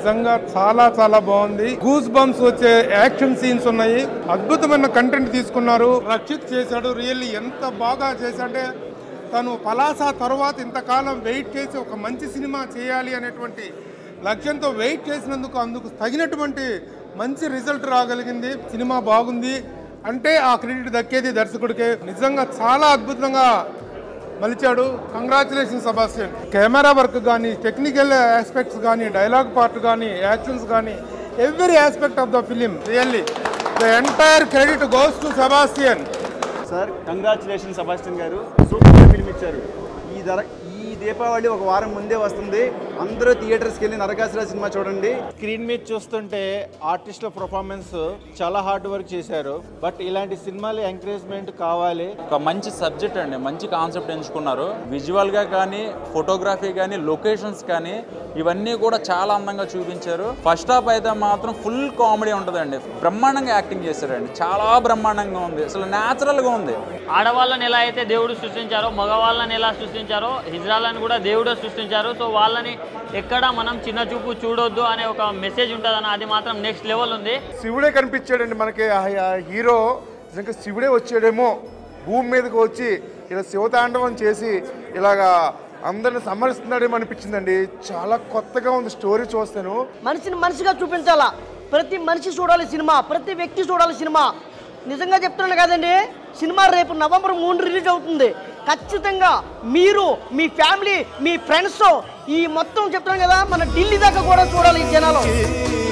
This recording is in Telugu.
నిజంగా చాలా చాలా బాగుంది గూస్ బంప్స్ వచ్చే యాక్షన్ సీన్స్ ఉన్నాయి అద్భుతమైన కంటెంట్ తీసుకున్నారు రక్షిత్ చేశాడు రియల్లీ ఎంత బాగా చేశాడంటే తను పలాస తర్వాత ఇంతకాలం వెయిట్ చేసి ఒక మంచి సినిమా చేయాలి అనేటువంటి లక్ష్యంతో వెయిట్ చేసినందుకు అందుకు తగినటువంటి మంచి రిజల్ట్ రాగలిగింది సినిమా బాగుంది అంటే ఆ క్రెడిట్ దక్కేది దర్శకుడికే నిజంగా చాలా అద్భుతంగా మలిచాడు కంగ్రాచులేషన్ సబాస్టియన్ కెమెరా వర్క్ కానీ టెక్నికల్ ఆస్పెక్ట్స్ కానీ డైలాగ్ పార్ట్ కానీ యాక్షన్స్ కానీ every aspect of the film really the entire credit goes to Sebastian sir congratulation Sebastian garu super film ఇచ్చారు ఈ ధర ఈ దీపావళి ఒక వారం ముందే వస్తుంది అందరూ థియేటర్స్కి వెళ్ళి నరకాసుర సినిమా చూడండి స్క్రీన్ మీద చూస్తుంటే ఆర్టిస్టుల పర్ఫార్మెన్స్ చాలా హార్డ్ వర్క్ చేశారు బట్ ఇలాంటి సినిమాలు ఎంకరేజ్మెంట్ కావాలి ఒక మంచి సబ్జెక్ట్ అండి మంచి కాన్సెప్ట్ ఎంచుకున్నారు విజువల్గా కానీ ఫోటోగ్రఫీ కానీ లొకేషన్స్ కానీ ఇవన్నీ కూడా చాలా అందంగా చూపించారు ఫస్ట్ హాఫ్ అయితే మాత్రం ఫుల్ కామెడీ ఉంటుందండి బ్రహ్మాండంగా యాక్టింగ్ చేశారండి చాలా బ్రహ్మాండంగా ఉంది అసలు న్యాచురల్గా ఉంది ఆడవాళ్ళని ఎలా అయితే దేవుడు సృష్టించారో మగవాళ్ళని ఎలా సృష్టించారో హిజ్రాలను కూడా దేవుడే సృష్టించారు సో వాళ్ళని ఎక్కడ మనం చిన్న చూపు చూడొద్దు అనే ఒక మెసేజ్ ఉంటుందని అది మాత్రం నెక్స్ట్ లెవెల్ ఉంది శివుడే కనిపించాడండి మనకి ఆ ఆ హీరో నిజంగా శివుడే వచ్చాడేమో భూమి మీదకి వచ్చి ఇలా శివతాండవం చేసి ఇలాగా అందరిని సమరిస్తున్నాడేమో అనిపించిందండి చాలా కొత్తగా ఉంది స్టోరీ చూస్తాను మనిషిని మనిషిగా చూపించాలా ప్రతి మనిషి చూడాలి సినిమా ప్రతి వ్యక్తి చూడాలి సినిమా నిజంగా చెప్తున్నాను కదండి సినిమా రేపు నవంబర్ మూడు రిలీజ్ అవుతుంది ఖచ్చితంగా మీరు మీ ఫ్యామిలీ మీ ఫ్రెండ్స్ ఈ మొత్తం చెప్తున్నాను కదా మన ఢిల్లీ దాకా కూడా చూడాలి ఈ జనాలు